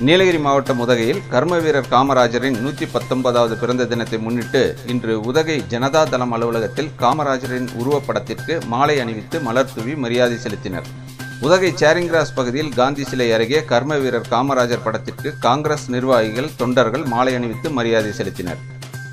நீலகிரி மாவட்டம் உதகையில் கர்ம வீரர் காமராஜரின் நூற்றி பத்தொன்பதாவது பிறந்த தினத்தை முன்னிட்டு இன்று உதகை ஜனதா தளம் அலுவலகத்தில் காமராஜரின் உருவப்படத்திற்கு மாலை அணிவித்து மலர் தூவி மரியாதை செலுத்தினர் உதகை சேரிங் கிராஸ் பகுதியில் காந்தி சிலை அருகே கர்ம வீரர் காமராஜர் படத்திற்கு காங்கிரஸ் நிர்வாகிகள் தொண்டர்கள் மாலை அணிவித்து மரியாதை செலுத்தினர்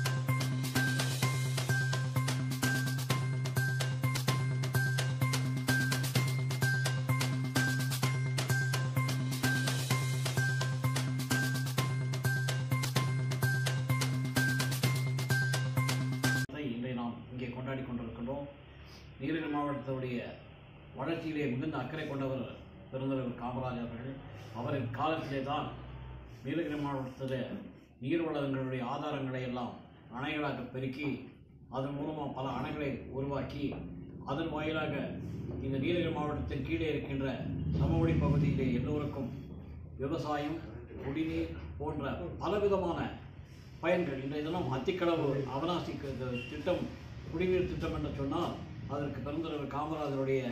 அதை இன்றை நாம் இங்கே கொண்டாடி கொண்டிருக்கின்றோம் நீலகிரி மாவட்டத்துடைய வளர்ச்சியிலே மிகுந்த அக்கறை கொண்டவர் பெருந்தலைவர் காமராஜர் அவர்கள் அவரின் காலத்திலே தான் நீலகிரி மாவட்டத்தில் நீர் வளங்களுடைய ஆதாரங்களை எல்லாம் அணைகளாக பெருக்கி அதன் மூலமாக பல அணைகளை உருவாக்கி அதன் வாயிலாக இந்த நீலகிரி மாவட்டத்தின் கீழே இருக்கின்ற சமவெளி பகுதியிலே எல்லோருக்கும் விவசாயம் குடிநீர் போன்ற பலவிதமான பயன்கள் இன்றைய தினம் அத்திக்கடவு அவனாசி க- க- திட்டம் குடிநீர் திட்டம் என்று சொன்னால் அதற்கு பெருந்தலைவர் காமராஜருடைய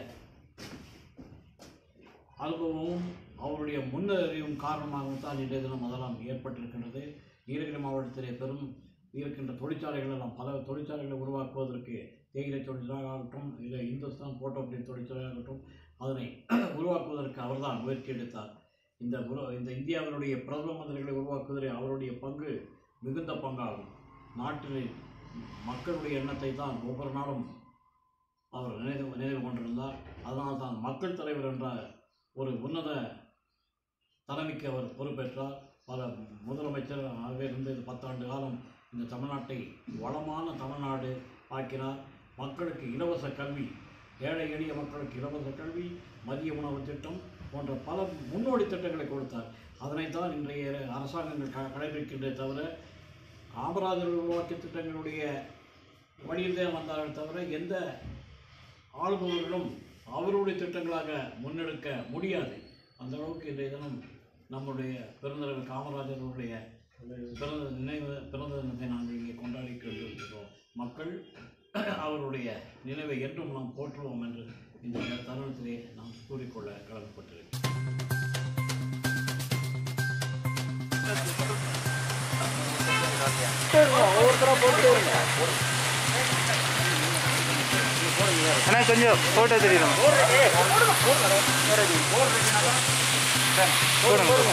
அனுபவமும் அவருடைய முன்னறிவும் காரணமாகவும் தான் இன்றைய தினம் அதெல்லாம் ஏற்பட்டிருக்கின்றது நீலகிரி மாவட்டத்திலே பெரும் இருக்கின்ற தொழிற்சாலைகள் எல்லாம் பல தொழிற்சாலைகளை உருவாக்குவதற்கு தேயிலை தொழிற்சாலையாகட்டும் இல்லை இந்துஸ்தான் போட்டோபின் தொழிற்சாலையாகட்டும் அதனை உருவாக்குவதற்கு அவர்தான் முயற்சி எடுத்தார் இந்த உரு- இந்த இந்தியாவினுடைய பிரதம மந்திரிகளை உருவாக்குவதில் அவருடைய பங்கு மிகுந்த பங்காகும் நாட்டில் மக்களுடைய எண்ணத்தை தான் ஒவ்வொரு நாளும் அவர் நினைவு நினைவு கொண்டிருந்தார் அதனால் தான் மக்கள் தலைவர் என்ற ஒரு உன்னத தலைமைக்கு அவர் பொறுப்பேற்றார் பல முதலமைச்சராக இருந்து இந்த பத்தாண்டு காலம் இந்த தமிழ்நாட்டை வளமான தமிழ்நாடு ஆக்கினார் மக்களுக்கு இலவச கல்வி ஏழை எளிய மக்களுக்கு இலவச கல்வி மதிய உணவு திட்டம் போன்ற பல முன்னோடி திட்டங்களை கொடுத்தார் அதனைத்தான் இன்றைய அரசாங்கங்கள் க கடைபிடிக்கின்றே தவிர காமராஜர் உருவாக்கிய திட்டங்களுடைய வழியில்தான் வந்தார்கள் தவிர எந்த ஆளுபவர்களும் அவருடைய திட்டங்களாக முன்னெடுக்க முடியாது அந்த அளவுக்கு இன்றைய தினம் நம்முடைய பெருந்தலைவர் காமராஜர் அவருடைய பிறந்த நினைவு பிறந்த தினத்தை நாங்கள் இங்கே கொண்டாடி கொண்டிருக்கிறோம் மக்கள் அவருடைய நினைவை என்றும் நாம் போற்றுவோம் என்று இந்த தருணத்திலே நாம் கூறிக்கொள்ள கடமைப்பட்டிருக்கிறோம் அண்ணா கொஞ்சம் ஃபோட்டோ தெரியணும் போடுங்க போடுங்க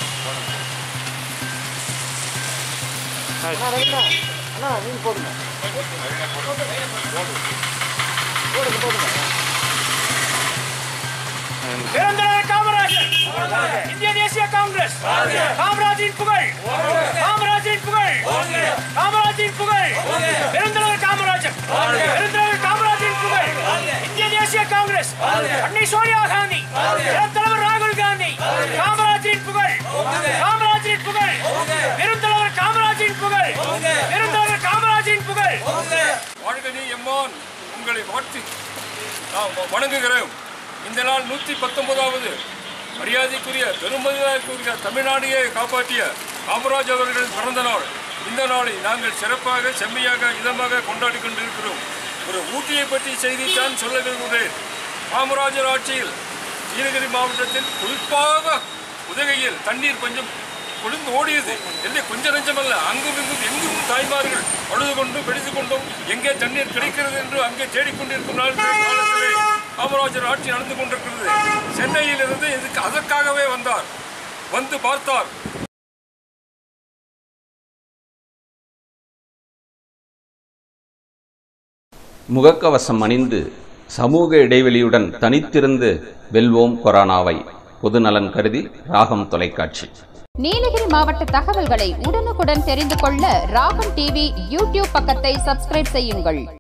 பெருந்தலைவர் காமராஜர் இந்திய தேசிய காங்கிரஸ் காமராஜின் புகழ் காமராஜின் புகழ் காமராஜின் புகழ் பெருந்தலைவர் காமராஜர் பெருந்தலைவர் காமராஜின் புகழ் இந்திய தேசிய காங்கிரஸ் அன்னை சோனியா காந்தி தலைவர் ராகுல் காந்தி காமராஜின் புகழ் காமராஜின் புகழ் பெருந்தலைவர் காமராஜின் புகழ் பெருந்தலைவர் காமராஜின் புகழ் வாழ்கனி எம்மான் உங்களை வாழ்த்தி நாம் வணங்குகிறோம் இந்த நாள் நூற்றி பத்தொன்பதாவது மரியாதைக்குரிய பெருமதியாக்குரிய தமிழ்நாடையே காப்பாற்றிய காமராஜ் அவர்களின் பிறந்த நாள் இந்த நாளை நாங்கள் சிறப்பாக செம்மையாக இதமாக கொண்டாடி கொண்டிருக்கிறோம் ஒரு ஊட்டியை பற்றி செய்தித்தான் சொல்ல விரும்புகிறேன் காமராஜர் ஆட்சியில் நீலகிரி மாவட்டத்தில் குறிப்பாக உதகையில் தண்ணீர் பஞ்சம் கொழுந்து ஓடியது இல்லை கொஞ்சம் நஞ்சமல்ல அங்கும் இங்கும் எங்கும் தாய்மார்கள் அழுது கொண்டும் பிடித்து கொண்டும் எங்கே தண்ணீர் கிடைக்கிறது என்று அங்கே தேடிக்கொண்டிருக்கும் நாள் காலத்திலே காமராஜர் ஆட்சி நடந்து கொண்டிருக்கிறது சென்னையிலிருந்து இதுக்கு அதற்காகவே வந்தார் வந்து பார்த்தார் முகக்கவசம் அணிந்து சமூக இடைவெளியுடன் தனித்திருந்து வெல்வோம் கொரோனாவை பொதுநலன் கருதி ராகம் தொலைக்காட்சி நீலகிரி மாவட்ட தகவல்களை உடனுக்குடன் தெரிந்து கொள்ள ராகம் டிவி யூடியூப் பக்கத்தை சப்ஸ்கிரைப் செய்யுங்கள்